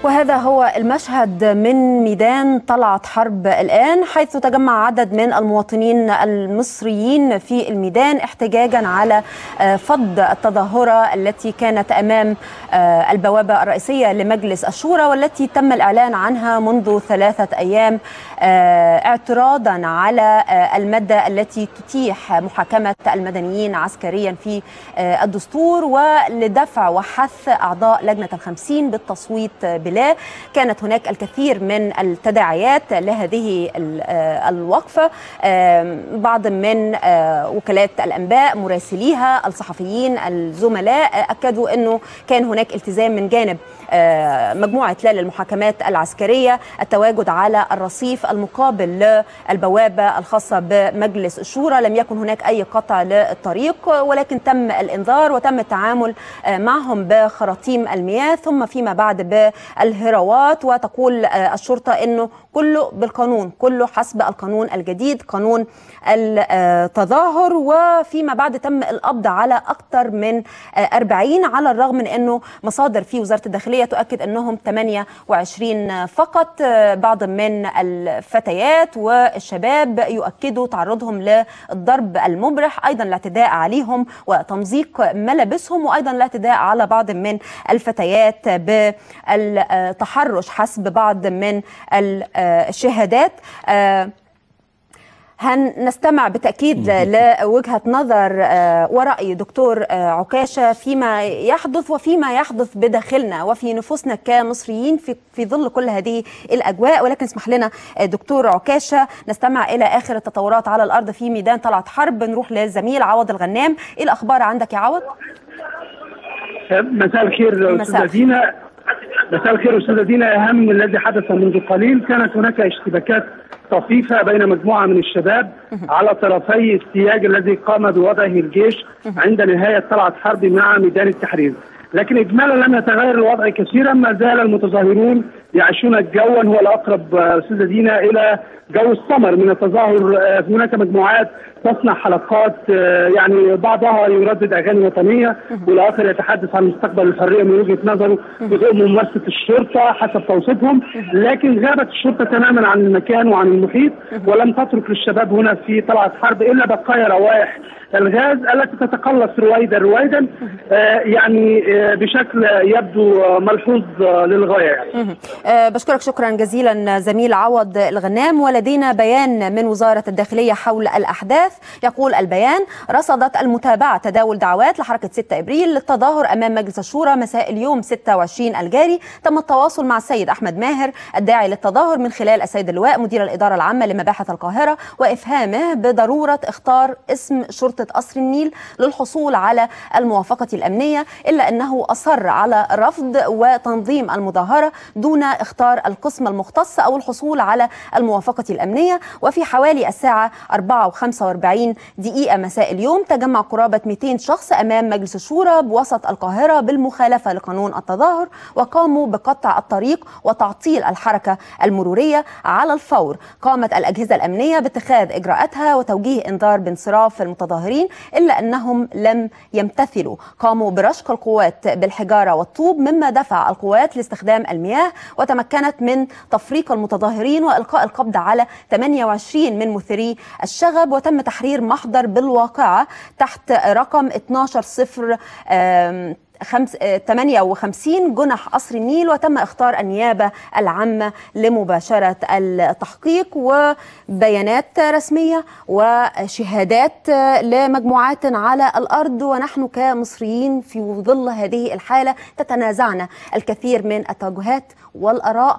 وهذا هو المشهد من ميدان طلعت حرب الآن حيث تجمع عدد من المواطنين المصريين في الميدان احتجاجا على فض التظاهرة التي كانت أمام البوابة الرئيسية لمجلس الشورى والتي تم الإعلان عنها منذ ثلاثة أيام اعتراضا على المادة التي تتيح محاكمة المدنيين عسكريا في الدستور ولدفع وحث أعضاء لجنة الخمسين بالتصويت بلا كانت هناك الكثير من التداعيات لهذه الوقفة بعض من وكالات الأنباء مراسليها الصحفيين الزملاء أكدوا أنه كان هناك التزام من جانب مجموعة لا للمحاكمات العسكرية التواجد على الرصيف المقابل للبوابة الخاصة بمجلس الشورى لم يكن هناك أي قطع للطريق ولكن تم الإنذار وتم التعامل معهم بخراطيم المياه ثم فيما بعد بالهروات وتقول الشرطة أنه كله بالقانون كله حسب القانون الجديد قانون التظاهر وفيما بعد تم القبض على أكثر من 40 على الرغم من أنه مصادر في وزارة الداخلية تؤكد أنهم 28 فقط بعض من الفتيات والشباب يؤكدوا تعرضهم للضرب المبرح أيضا الاعتداء عليهم وتمزيق ملابسهم وأيضا الاعتداء على بعض من الفتيات بالتحرش حسب بعض من الشهادات هنستمع بالتأكيد لوجهة نظر ورأي دكتور عكاشة فيما يحدث وفيما يحدث بداخلنا وفي نفوسنا كمصريين في, في ظل كل هذه الأجواء ولكن اسمح لنا دكتور عكاشة نستمع إلى آخر التطورات على الأرض في ميدان طلعت حرب نروح للزميل عوض الغنام إيه الأخبار عندك يا عوض؟ مساء الخير أستاذة دينا مساء الخير أستاذة دينا أهم الذي حدث منذ قليل كانت هناك اشتباكات طفيفة بين مجموعة من الشباب على طرفي السياج الذي قام بوضعه الجيش عند نهاية طلعت حرب مع ميدان التحرير لكن إجمالا لم يتغير الوضع كثيرا ما زال المتظاهرون يعيشون جوا هو الأقرب أستاذة دينا إلى جو السمر من التظاهر هناك مجموعات تصنع حلقات يعني بعضها يردد اغاني وطنيه والاخر يتحدث عن مستقبل الحريه من وجهه نظره بدون ممارسه الشرطه حسب توصيفهم لكن غابت الشرطه تماما عن المكان وعن المحيط ولم تترك للشباب هنا في طلعه حرب الا بقايا روائح الغاز التي تتقلص رويدا رويدا آه يعني آه بشكل يبدو ملحوظ آه للغايه يعني. بشكرك شكرا جزيلا زميل عوض الغنام ولدينا بيان من وزاره الداخليه حول الاحداث يقول البيان رصدت المتابعه تداول دعوات لحركه 6 ابريل للتظاهر امام مجلس الشورى مساء اليوم 26 الجاري تم التواصل مع السيد احمد ماهر الداعي للتظاهر من خلال السيد اللواء مدير الاداره العامه لمباحث القاهره وافهامه بضروره اختار اسم شرطه قصر النيل للحصول على الموافقة الأمنية إلا أنه أصر على رفض وتنظيم المظاهرة دون اختار القسم المختص أو الحصول على الموافقة الأمنية وفي حوالي الساعة 4 و45 دقيقة مساء اليوم تجمع قرابة 200 شخص أمام مجلس الشورى بوسط القاهرة بالمخالفة لقانون التظاهر وقاموا بقطع الطريق وتعطيل الحركة المرورية على الفور قامت الأجهزة الأمنية باتخاذ إجراءاتها وتوجيه إنذار بانصراف المتظاهرين إلا أنهم لم يمتثلوا قاموا برشق القوات بالحجارة والطوب مما دفع القوات لاستخدام المياه وتمكنت من تفريق المتظاهرين وإلقاء القبض على 28 من مثيري الشغب وتم تحرير محضر بالواقعة تحت رقم 12 صفر خمس 58 جنح قصر النيل وتم اختار النيابة العامة لمباشرة التحقيق وبيانات رسمية وشهادات لمجموعات على الأرض ونحن كمصريين في ظل هذه الحالة تتنازعنا الكثير من التوجهات والآراء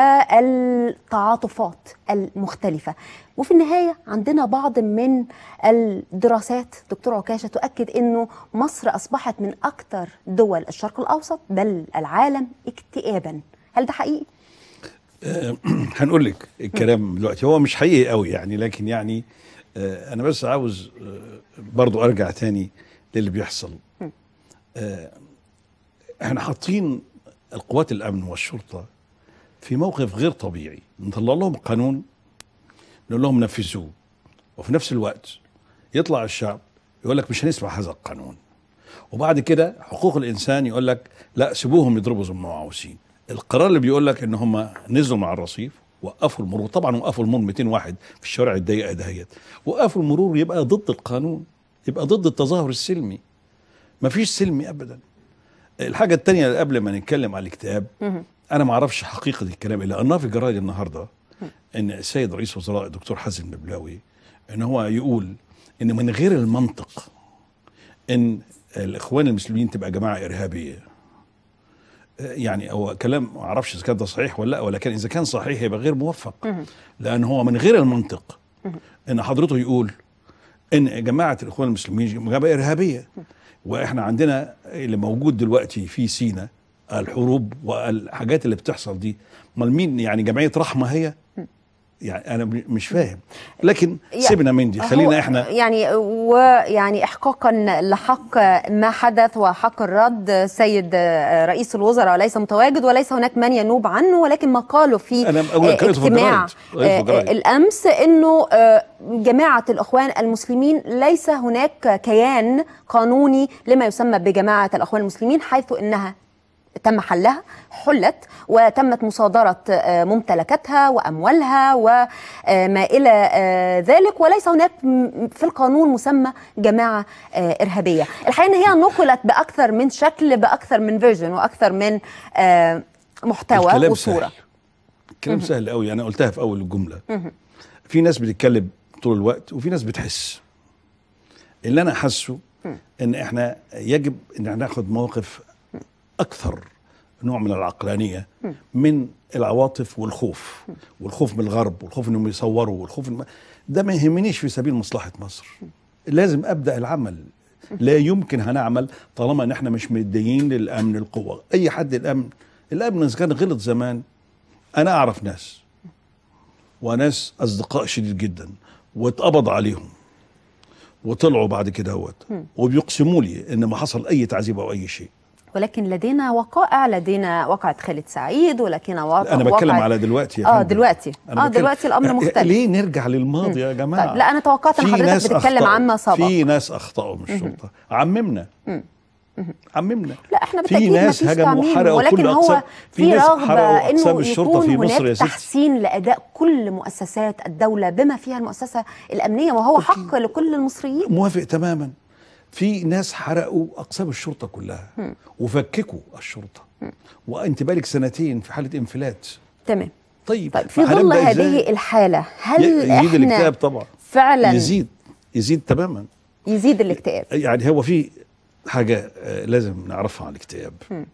والتعاطفات المختلفة وفي النهاية عندنا بعض من الدراسات دكتور عكاشة تؤكد أنه مصر أصبحت من أكثر دول الشرق الأوسط بل العالم اكتئابا هل ده حقيقي؟ أه هنقول لك الكلام دلوقتي هو مش حقيقي قوي يعني لكن يعني أه انا بس عاوز أه برضو ارجع تاني للي بيحصل أه احنا حاطين القوات الامن والشرطه في موقف غير طبيعي نطلع لهم قانون نقول لهم نفذوه وفي نفس الوقت يطلع الشعب يقول لك مش هنسمع هذا القانون وبعد كده حقوق الانسان يقول لك لا سيبوهم يضربوا زي ما عاوزين القرار اللي بيقول لك ان هم نزلوا مع الرصيف وقفوا المرور طبعا وقفوا المرور 200 واحد في الشوارع الضيقه دهيت وقفوا المرور يبقى ضد القانون يبقى ضد التظاهر السلمي مفيش سلمي ابدا الحاجه الثانيه اللي قبل ما نتكلم على الاكتئاب انا ما اعرفش حقيقه الكلام الا قرناه في الجرايد النهارده ان السيد رئيس وزراء الدكتور حازم ببلاوي ان هو يقول ان من غير المنطق ان الاخوان المسلمين تبقى جماعه ارهابيه يعني هو كلام ما اعرفش اذا كان ده صحيح ولا لا ولكن اذا كان صحيح يبقى غير موفق لان هو من غير المنطق ان حضرته يقول ان جماعه الاخوان المسلمين جماعه ارهابيه واحنا عندنا اللي موجود دلوقتي في سينا الحروب والحاجات اللي بتحصل دي امال مين يعني جمعيه رحمه هي يعني انا م- مش فاهم لكن يا- سيبنا من دي هو خلينا احنا يعني ويعني احقاقا لحق ما حدث وحق الرد سيد رئيس الوزراء ليس متواجد وليس هناك من ينوب عنه ولكن ما قاله في أنا أقول لك قريته في اجتماع الجرايد. قريته في الجرايد. الامس انه جماعه الاخوان المسلمين ليس هناك كيان قانوني لما يسمى بجماعه الاخوان المسلمين حيث انها تم حلها حلت وتمت مصادرة آه، ممتلكاتها وأموالها وما إلى آه، ذلك وليس هناك م- في القانون مسمى جماعة آه، إرهابية الحقيقة أن هي نقلت بأكثر من شكل بأكثر من فيرجن وأكثر من آه، محتوى الكلام وصورة سهل الكلام سهل قوي انا قلتها في اول الجمله في ناس بتتكلم طول الوقت وفي ناس بتحس اللي انا حاسه ان احنا يجب ان احنا ناخد موقف اكثر نوع من العقلانيه من العواطف والخوف والخوف من الغرب والخوف انهم يصوروا والخوف إن ده ما يهمنيش في سبيل مصلحه مصر لازم ابدا العمل لا يمكن هنعمل طالما ان احنا مش مديين للامن القوه اي حد الامن الامن اذا كان غلط زمان انا اعرف ناس وناس اصدقاء شديد جدا واتقبض عليهم وطلعوا بعد كده هوت وبيقسموا لي ان ما حصل اي تعذيب او اي شيء ولكن لدينا وقائع لدينا واقعة خالد سعيد ولكن واقع انا بتكلم واقعة- على دلوقتي يا اه فندم. دلوقتي أنا اه بتكلم- دلوقتي الامر يعني مختلف ليه نرجع للماضي يا جماعه طيب لا انا توقعت ان في حضرتك ناس بتتكلم أخطأوا. عما سبق في ناس اخطاوا من الشرطه عممنا عممنا لا احنا في بالتاكيد ناس مفيش هجموا تعميم وحرقوا ولكن كل هو أقسام- في في ناس رغبه حرقوا أقسام انه الشرطة في يكون مصر يا هناك ستي. تحسين لاداء كل مؤسسات الدوله بما فيها المؤسسه الامنيه وهو حق لكل المصريين موافق تماما في ناس حرقوا اقسام الشرطه كلها وفككوا الشرطه وانت بالك سنتين في حاله انفلات طيب طيب طيب في ظل هنبدأ إزاي؟ هذه الحاله هل ي- يزيد احنا الاكتئاب طبعا فعلا يزيد يزيد تماما يزيد الاكتئاب يعني هو في حاجه آه، لازم نعرفها عن الاكتئاب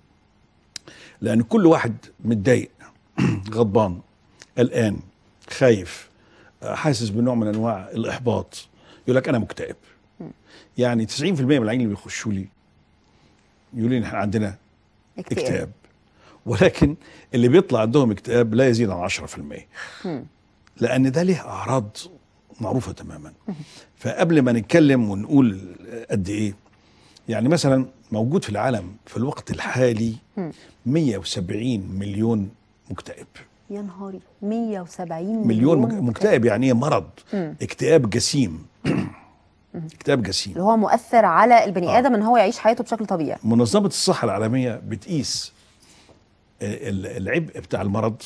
لان كل واحد متضايق غضبان قلقان خايف آه، حاسس بنوع من انواع الاحباط يقول لك انا مكتئب يعني 90% من العيانين اللي بيخشوا لي يقولوا لي احنا عندنا اكتئاب, اكتئاب ولكن اللي بيطلع عندهم اكتئاب لا يزيد عن 10% لان ده ليه اعراض معروفه تماما فقبل ما نتكلم ونقول قد ايه يعني مثلا موجود في العالم في الوقت الحالي 170 مليون مكتئب يا نهاري 170 مليون مك- مكتئب مكتئب يعني ايه مرض اكتئاب جسيم اكتئاب جسيم اللي هو مؤثر على البني آه. ادم ان هو يعيش حياته بشكل طبيعي منظمة الصحة العالمية بتقيس ال- العبء بتاع المرض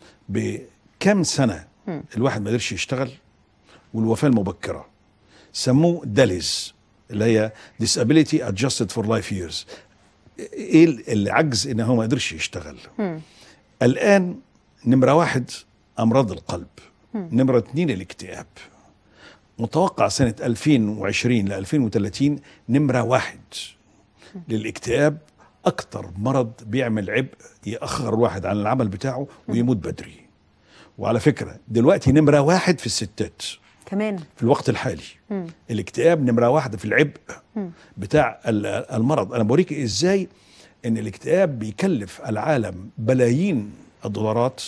بكم سنة الواحد ما قدرش يشتغل والوفاة المبكرة سموه داليز اللي هي disability adjusted for life years ايه ال- العجز ان هو ما قدرش يشتغل الان نمرة واحد امراض القلب نمرة اتنين الاكتئاب متوقع سنة 2020 ل 2030 نمرة واحد للاكتئاب أكتر مرض بيعمل عبء يأخر الواحد عن العمل بتاعه ويموت بدري وعلى فكرة دلوقتي نمرة واحد في الستات كمان في الوقت الحالي الاكتئاب نمرة واحدة في العبء بتاع ال- المرض أنا بوريك إزاي إن الاكتئاب بيكلف العالم بلايين الدولارات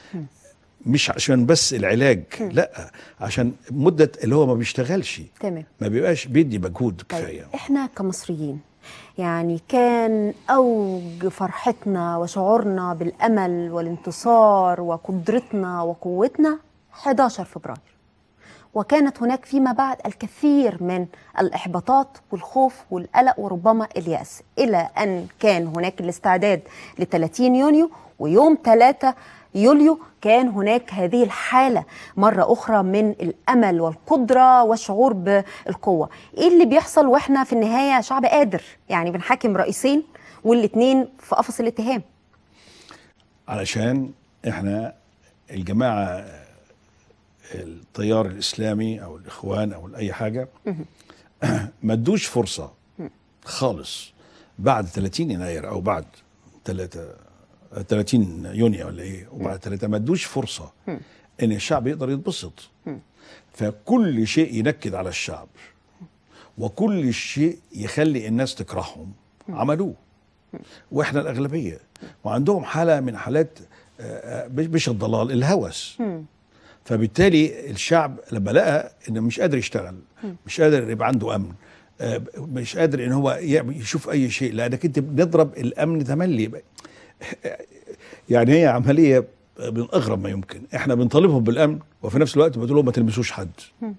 مش عشان بس العلاج لا عشان مدة اللي هو ما بيشتغلش تمام ما بيبقاش بيدي مجهود طيب كفايه احنا كمصريين يعني كان اوج فرحتنا وشعورنا بالامل والانتصار وقدرتنا وقوتنا 11 فبراير وكانت هناك فيما بعد الكثير من الاحباطات والخوف والقلق وربما الياس الى ان كان هناك الاستعداد ل 30 يونيو ويوم 3 يوليو كان هناك هذه الحالة مرة أخرى من الأمل والقدرة والشعور بالقوة إيه اللي بيحصل وإحنا في النهاية شعب قادر يعني بنحاكم رئيسين والاتنين في قفص الاتهام علشان احنا الجماعه التيار الاسلامي او الاخوان او اي حاجه ما ادوش فرصه خالص بعد 30 يناير او بعد 3 30 يونيو ولا ايه وبعد 3 ما ادوش فرصه ان الشعب يقدر يتبسط فكل شيء ينكد على الشعب وكل شيء يخلي الناس تكرههم عملوه واحنا الاغلبيه وعندهم حاله من حالات آه، آه، مش مش الضلال الهوس فبالتالي الشعب لما لقى انه مش قادر يشتغل مش قادر يبقى عنده امن آه، مش قادر ان هو يعمل- يشوف اي شيء لانك انت بنضرب الامن تملي يعني هي عمليه من اغرب ما يمكن احنا بنطالبهم بالامن وفي نفس الوقت بتقول لهم ما تلمسوش حد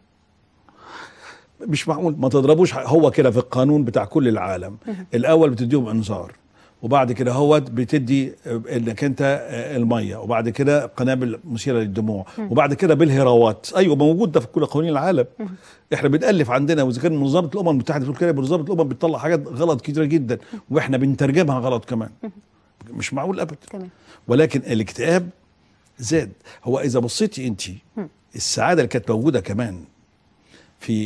مش معقول ما تضربوش ح- هو كده في القانون بتاع كل العالم الاول بتديهم انذار وبعد كده هو بتدي آه، انك انت آه، الميه وبعد كده قنابل مثيره للدموع وبعد كده بالهراوات ايوه موجود ده في كل قوانين العالم احنا بنالف عندنا واذا كان منظمه الامم المتحده بتقول كده منظمه الامم بتطلع حاجات غلط كتيره جدا واحنا بنترجمها غلط كمان مش معقول ابدا تمام ولكن الاكتئاب زاد هو اذا بصيتي انت السعاده اللي كانت موجوده كمان في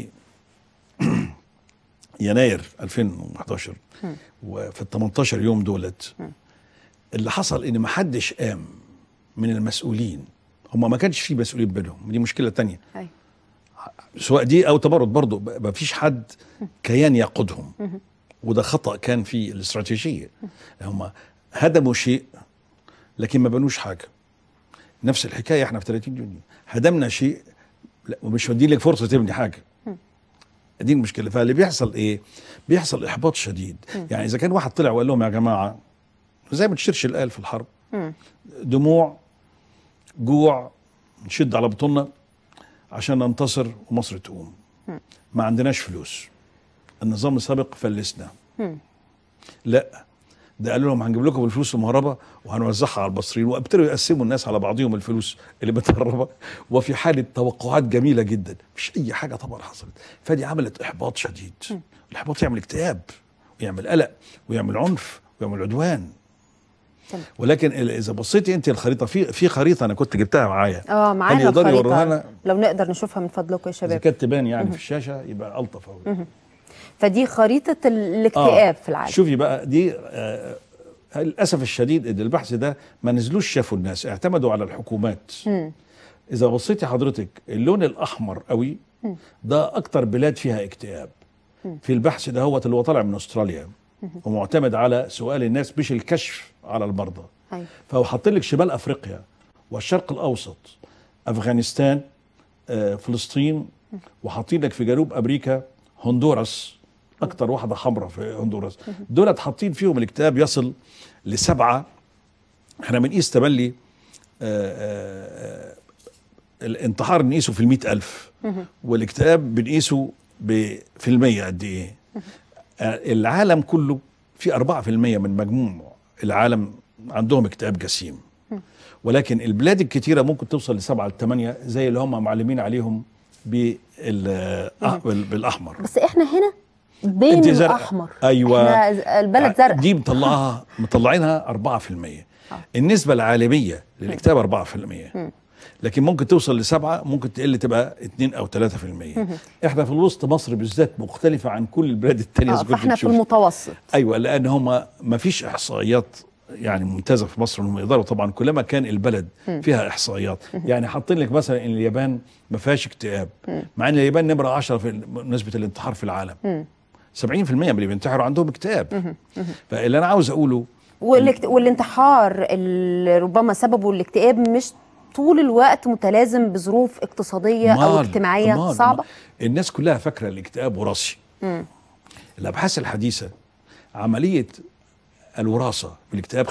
يناير 2011 وفي ال 18 يوم دولت اللي حصل ان ما حدش قام من المسؤولين هم ما كانش في مسؤولين بينهم دي مشكله تانية أيوة. سواء دي او تمرد برضه ما فيش حد كيان يقودهم وده خطا كان في الاستراتيجيه هم هدموا شيء لكن ما بنوش حاجه نفس الحكايه احنا في 30 يونيو هدمنا شيء لا ومش مدين لك فرصه تبني حاجه دي المشكله فاللي بيحصل ايه بيحصل احباط شديد يعني اذا كان واحد طلع وقال لهم يا جماعه زي ما تشرشل قال في الحرب دموع جوع نشد على بطوننا عشان ننتصر ومصر تقوم ما عندناش فلوس النظام السابق فلسنا لا ده قالوا لهم هنجيب لكم الفلوس المهربه وهنوزعها على المصريين وابتدوا يقسموا الناس على بعضهم الفلوس اللي متهربه وفي حاله توقعات جميله جدا مش اي حاجه طبعا حصلت فدي عملت احباط شديد الاحباط يعمل اكتئاب ويعمل قلق ويعمل عنف ويعمل عدوان تمام. ولكن ال- اذا بصيتي انت الخريطه في في خريطه انا كنت جبتها معايا اه هل معانا يقدروا الخريطة يوروها لنا لو نقدر نشوفها من فضلكم يا اذا شباب كانت تبان يعني في الشاشه يبقى الطف قوي فدي خريطة ال- الاكتئاب في العالم شوفي بقى دي آه للاسف الشديد ان البحث ده ما نزلوش شافوا الناس اعتمدوا على الحكومات اذا بصيتي حضرتك اللون الاحمر قوي ده اكتر بلاد فيها اكتئاب في البحث ده هو اللي هو طالع من استراليا ومعتمد على سؤال الناس مش الكشف على المرضى أيوة. فهو حاطين لك شمال افريقيا والشرق الاوسط افغانستان آه، فلسطين وحاطين لك في جنوب امريكا هندوراس اكتر واحده حمراء في هندوراس دولت حاطين فيهم الاكتئاب يصل لسبعه احنا بنقيس تملي آه، آه، آه، الانتحار نقيسه في المئة ألف والاكتئاب بنقيسه ب- في المية قد إيه آه، العالم كله في أربعة في المية من مجموع العالم عندهم اكتئاب جسيم ولكن البلاد الكتيرة ممكن توصل لسبعة لثمانية زي اللي هم معلمين عليهم بال- آه، بالأحمر بس احنا هنا بين انت زرقاء. الاحمر أيوة. احنا البلد زرقاء دي مطلعها مطلعينها 4% النسبة العالمية للاكتئاب 4% لكن ممكن توصل لسبعة ممكن تقل تبقى 2 أو 3% احنا في الوسط مصر بالذات مختلفة عن كل البلاد التانية آه إذا كنت فاحنا في تشوف. المتوسط ايوه لان هم ما فيش احصائيات يعني ممتازه في مصر انهم يقدروا طبعا كلما كان البلد فيها احصائيات يعني حاطين لك مثلا ان اليابان ما فيهاش اكتئاب مع ان اليابان نمره 10 في نسبه الانتحار في العالم 70% من اللي بينتحروا عندهم اكتئاب فاللي انا عاوز اقوله والاكت... والانتحار اللي ربما سببه الاكتئاب مش طول الوقت متلازم بظروف اقتصادية أو أمال- اجتماعية أمال- صعبة أمال. الناس كلها فاكره الاكتئاب وراثي الابحاث الحديثه عمليه الوراثه بالاكتئاب 35%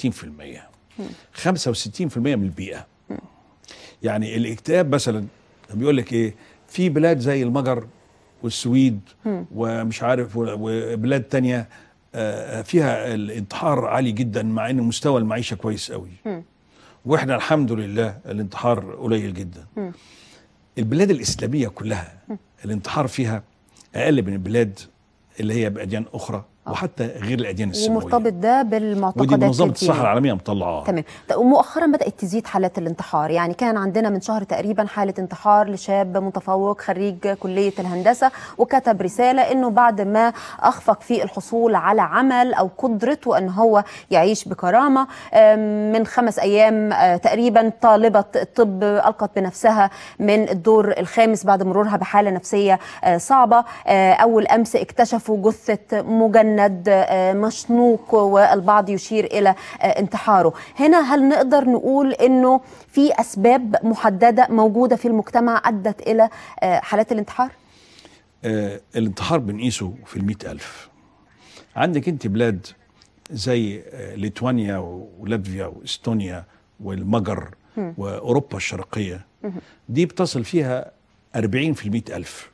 65% من البيئه يعني الاكتئاب مثلا بيقول لك ايه في بلاد زي المجر والسويد ومش عارف و- وبلاد تانية آه، فيها الانتحار عالي جدا مع ان مستوى المعيشه كويس قوي واحنا الحمد لله الانتحار قليل جدا البلاد الاسلاميه كلها الانتحار فيها اقل من البلاد اللي هي باديان اخرى وحتى غير الاديان السماويه ومرتبط ده ودي بالمعتقدات منظمه الصحه الدينية. العالميه مطلعاها تمام طيب ومؤخرا بدات تزيد حالات الانتحار يعني كان عندنا من شهر تقريبا حاله انتحار لشاب متفوق خريج كليه الهندسه وكتب رساله انه بعد ما اخفق في الحصول على عمل او قدرته ان هو يعيش بكرامه آم، من خمس ايام آه، تقريبا طالبه الطب القت بنفسها من الدور الخامس بعد مرورها بحاله نفسيه آه، صعبه آه، اول امس اكتشفوا جثه مجند آه، مشنوق والبعض يشير الى آه، انتحاره هنا هل نقدر نقول انه في اسباب محدده موجوده في المجتمع ادت الى آه، حالات الانتحار آه الانتحار بنقيسه في المئة ألف عندك انت بلاد زي آه ليتوانيا ولاتفيا واستونيا والمجر وأوروبا الشرقية دي بتصل فيها 40 في المئة ألف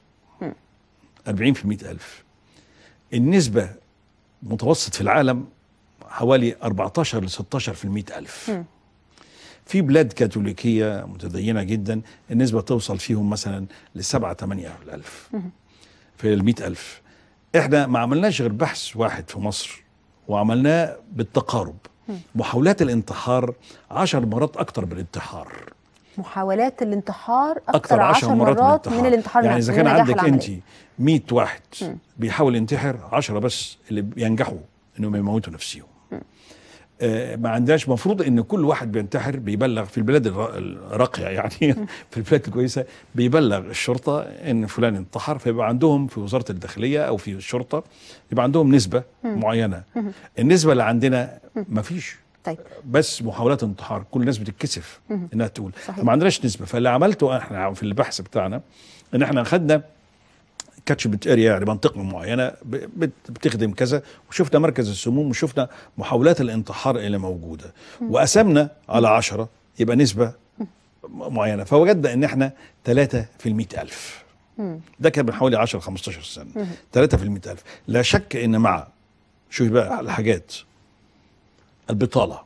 40 في المئة ألف النسبة متوسط في العالم حوالي 14 ل 16 في المئة ألف في بلاد كاثوليكية متدينة جدا النسبة توصل فيهم مثلا لسبعة ثمانية الألف في المئة ألف احنا ما عملناش غير بحث واحد في مصر وعملناه بالتقارب محاولات الانتحار عشر مرات أكتر من الانتحار محاولات الانتحار اكثر أكتر عشر عشر مرات, مرات من الانتحار يعني نفسه، إذا كان من نجاح عندك العملية. أنت 100 واحد بيحاول ينتحر عشرة بس اللي بينجحوا إنهم يموتوا نفسهم آه، ما عندناش مفروض ان كل واحد بينتحر بيبلغ في البلاد الر- الراقيه يعني في البلاد الكويسه بيبلغ الشرطه ان فلان انتحر فيبقى عندهم في وزاره الداخليه او في الشرطه يبقى عندهم نسبه معينه النسبه اللي عندنا ما فيش طيب بس محاولات انتحار كل الناس بتتكسف انها تقول صحيح. ما عندناش نسبه فاللي عملته احنا في البحث بتاعنا ان احنا اخذنا كاتشمنت اريا يعني منطقه معينه ب- بت- بتخدم كذا وشفنا مركز السموم وشفنا محاولات الانتحار اللي موجوده وقسمنا على عشرة يبقى نسبه م- معينه فوجدنا ان احنا 3 في المئة ألف ده كان من حوالي 10 15 سنه 3 في المئة ألف لا شك ان مع شوفي بقى الحاجات البطاله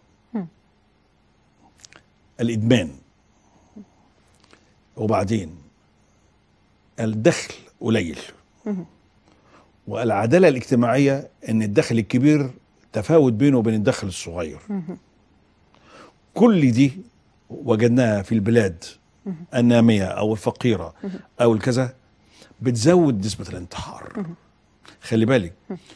الادمان وبعدين الدخل قليل والعداله الاجتماعيه ان الدخل الكبير تفاوت بينه وبين الدخل الصغير كل دي وجدناها في البلاد الناميه او الفقيره او الكذا بتزود نسبه الانتحار خلي بالك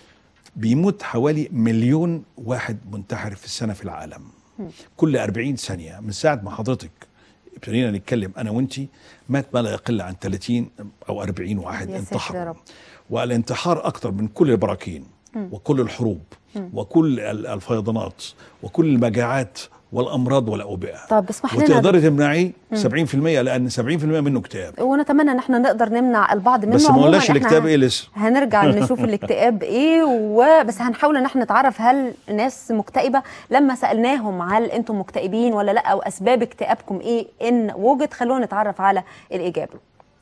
بيموت حوالي مليون واحد منتحر في السنه في العالم كل 40 ثانيه من ساعه ما حضرتك ابتدينا نتكلم انا وانتي مات ما لا يقل عن 30 او 40 واحد يا ساتر يا انتحر رب. والانتحار اكتر من كل البراكين وكل الحروب وكل ال- الفيضانات وكل المجاعات والامراض والاوبئه طب اسمح لنا وتقدري تمنعيه 70% لان 70% منه اكتئاب ونتمنى ان احنا نقدر نمنع البعض منه بس ما عموماً قلناش إحنا الاكتئاب ايه لسه هنرجع نشوف الاكتئاب ايه وبس هنحاول ان احنا نتعرف هل ناس مكتئبه لما سالناهم هل انتم مكتئبين ولا لا او اسباب اكتئابكم ايه ان وجد خلونا نتعرف على الاجابه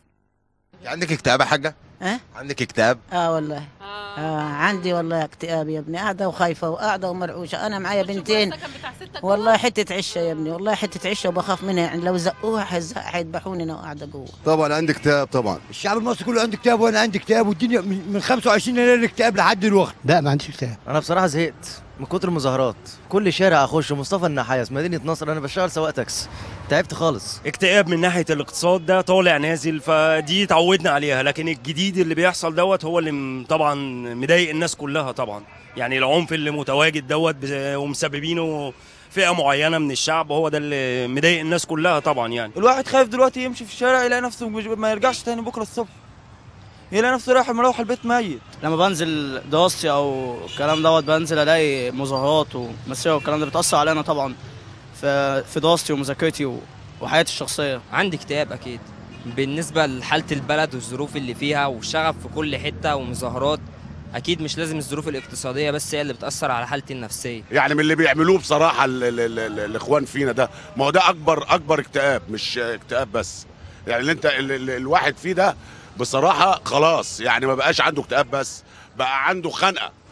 عندك اكتئاب يا حاجه ها؟ عندك اكتئاب اه والله آه عندي والله اكتئاب يا ابني قاعده وخايفه وقاعده ومرعوشه انا معايا بنتين والله حته عشه يا ابني والله حته عشه وبخاف منها يعني لو زقوها حيزق- حيذبحوني انا قاعده جوه طبعا عندي اكتئاب طبعا الشعب المصري كله عنده اكتئاب وانا عندي اكتئاب والدنيا من من 25 يناير اكتئاب لحد دلوقتي لا ما عنديش اكتئاب انا بصراحه زهقت من كتر المظاهرات كل شارع اخش مصطفى النحاس مدينه نصر انا بشتغل سواق تاكسي تعبت خالص اكتئاب من ناحيه الاقتصاد ده طالع نازل فدي اتعودنا عليها لكن الجديد اللي بيحصل دوت هو اللي م- طبعا مضايق الناس كلها طبعا يعني العنف اللي متواجد دوت ب- ومسببينه فئه معينه من الشعب هو ده اللي مضايق الناس كلها طبعا يعني الواحد خايف دلوقتي يمشي في الشارع يلاقي نفسه مش- ما يرجعش تاني بكره الصبح يلاقي نفسه رايح مروح البيت ميت لما بنزل دراستي او الكلام دوت بنزل الاقي مظاهرات ومسيره والكلام ده بتاثر علينا طبعا في في دراستي ومذاكرتي و- وحياتي الشخصيه عندي اكتئاب اكيد بالنسبه لحاله البلد والظروف اللي فيها والشغب في كل حته ومظاهرات اكيد مش لازم الظروف الاقتصاديه بس هي اللي بتاثر على حالتي النفسيه يعني من اللي بيعملوه بصراحه ال ال ال ال الاخوان فينا ده ما هو ده اكبر اكبر اكتئاب مش اكتئاب بس يعني اللي انت ال ال الواحد فيه ده بصراحه خلاص يعني ما بقاش عنده اكتئاب بس بقى عنده خنقه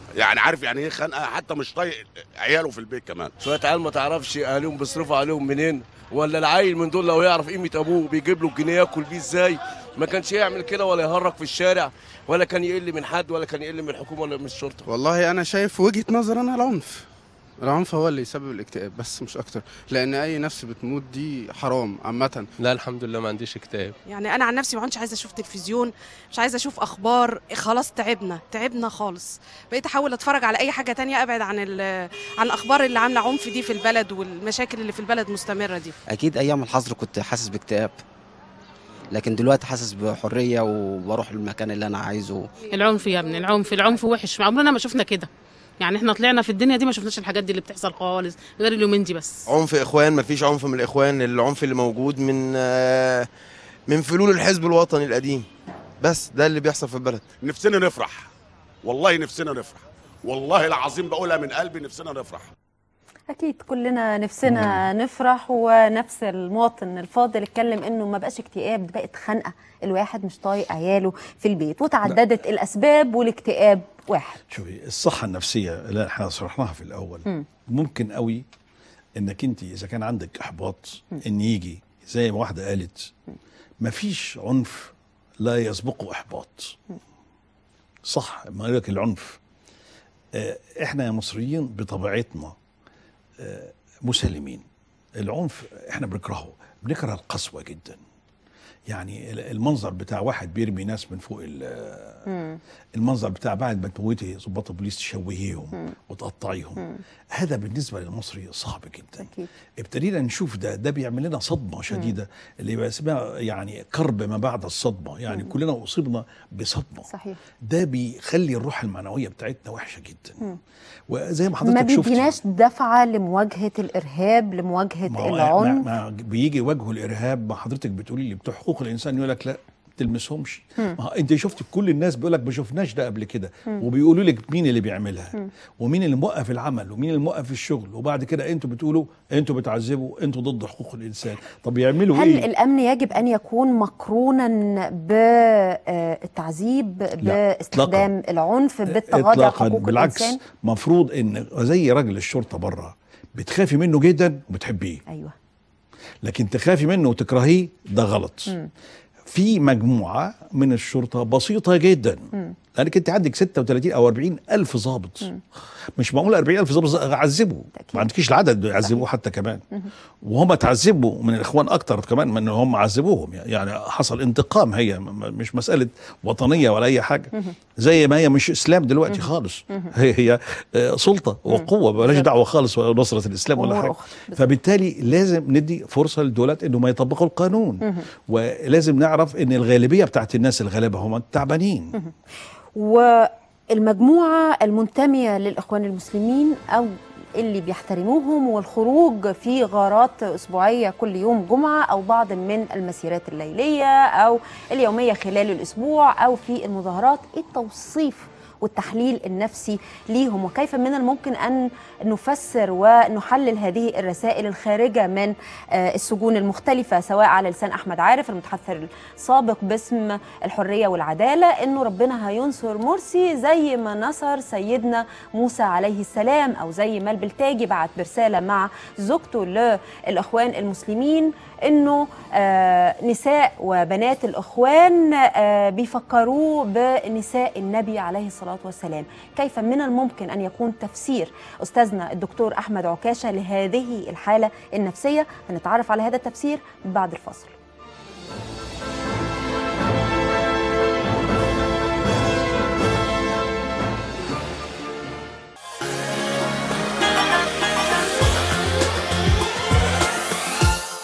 يعني عارف يعني ايه خنقه حتى مش طايق عياله في البيت كمان شويه عيال ما تعرفش اهاليهم بيصرفوا عليهم منين ولا العيل من دول لو يعرف قيمه ابوه بيجيب له الجنيه ياكل بيه ازاي ما كانش يعمل كده ولا يهرج في الشارع ولا كان يقل من حد ولا كان يقل من الحكومه ولا من الشرطه والله انا شايف وجهه نظر انا العنف العنف هو اللي يسبب الاكتئاب بس مش اكتر لان اي نفس بتموت دي حرام عامه لا الحمد لله ما عنديش اكتئاب يعني انا عن نفسي ما كنتش عايزه اشوف تلفزيون مش عايزه اشوف اخبار خلاص تعبنا تعبنا خالص بقيت احاول اتفرج على اي حاجه تانية ابعد عن ال- عن الاخبار اللي عامله عنف دي في البلد والمشاكل اللي في البلد مستمره دي اكيد ايام الحظر كنت حاسس باكتئاب لكن دلوقتي حاسس بحريه وبروح المكان اللي انا عايزه العنف يا ابني العنف العنف وحش عمرنا ما شفنا كده يعني احنا طلعنا في الدنيا دي ما شفناش الحاجات دي اللي بتحصل خالص غير اليومين دي بس عنف اخوان مفيش عنف من الاخوان العنف اللي موجود من آه، من فلول الحزب الوطني القديم بس ده اللي بيحصل في البلد نفسنا نفرح والله نفسنا نفرح والله العظيم بقولها من قلبي نفسنا نفرح اكيد كلنا نفسنا نفرح ونفس المواطن الفاضل اتكلم انه ما بقاش اكتئاب دي بقت خنقه الواحد مش طايق عياله في البيت وتعددت الاسباب والاكتئاب واحد شوفي الصحه النفسيه اللي احنا شرحناها في الاول مم. ممكن قوي انك انت اذا كان عندك احباط ان يجي زي ما واحده قالت مفيش عنف لا يسبقه احباط صح ما يقول لك العنف آه، احنا يا مصريين بطبيعتنا آه، مسالمين العنف احنا بنكرهه بنكره القسوه جدا يعني ال- المنظر بتاع واحد بيرمي ناس من فوق ال- المنظر بتاع بعد ما تموتي ضباط البوليس تشوهيهم وتقطعيهم هذا بالنسبه للمصري صعب جدا أكيد. ابتدينا نشوف ده ده بيعمل لنا صدمه شديده اللي بقى اسمها يعني كرب ما بعد الصدمه يعني مم. كلنا اصبنا بصدمه صحيح ده بيخلي الروح المعنويه بتاعتنا وحشه جدا مم. وزي ما ما حضرتك شفتي بيديناش دفعه لمواجهه الارهاب لمواجهه ما هو العنف ما ما بيجي وجه الارهاب ما حضرتك بتقولي لي بتوع حقوق الانسان يقول لك لا تلمسهمش مم. ما هو انت شفت كل الناس بيقول لك ما شفناش ده قبل كده مم. وبيقولوا لك مين اللي بيعملها مم. ومين اللي موقف العمل ومين اللي موقف الشغل وبعد كده انتوا بتقولوا انتوا بتعذبوا انتوا ضد حقوق الانسان طب يعملوا هل ايه الامن يجب ان يكون مقرونا بالتعذيب باستخدام العنف بالتغاضى عن اطلاقا حقوق بالعكس الانسان مفروض ان زي راجل الشرطه بره بتخافي منه جدا وبتحبيه ايوه لكن تخافي منه وتكرهيه ده غلط مم. في مجموعه من الشرطه بسيطه جدا مم. لانك انت عندك 36 او 40 الف ضابط مش معقول 40 الف ضابط عذبوا ما عندكيش العدد يعذبوه حتى كمان وهم تعذبوا من الاخوان اكتر كمان من ان هم عذبوهم يعني حصل انتقام هي م- م- مش مساله وطنيه ولا اي حاجه زي ما هي مش اسلام دلوقتي خالص هي هي آه، سلطه وقوه مالهاش دعوه خالص ولا نصره الاسلام ولا أمور حاجه أخرى. فبالتالي لازم ندي فرصه للدولات انه ما يطبقوا القانون ولازم نعرف ان الغالبيه بتاعت الناس الغلابه هم التعبانين والمجموعة المنتمية للإخوان المسلمين أو اللي بيحترموهم والخروج في غارات أسبوعية كل يوم جمعة أو بعض من المسيرات الليلية أو اليومية خلال الأسبوع أو في المظاهرات إيه التوصيف والتحليل النفسي ليهم وكيف من الممكن أن نفسر ونحلل هذه الرسائل الخارجة من آه، السجون المختلفة سواء على لسان أحمد عارف المتحدث السابق باسم الحرية والعدالة أنه ربنا هينصر مرسي زي ما نصر سيدنا موسى عليه السلام أو زي ما البلتاجي بعت برسالة مع زوجته للإخوان المسلمين انه آه نساء وبنات الاخوان آه بيفكروه بنساء النبي عليه الصلاه والسلام كيف من الممكن ان يكون تفسير استاذنا الدكتور احمد عكاشه لهذه الحاله النفسيه هنتعرف على هذا التفسير بعد الفاصل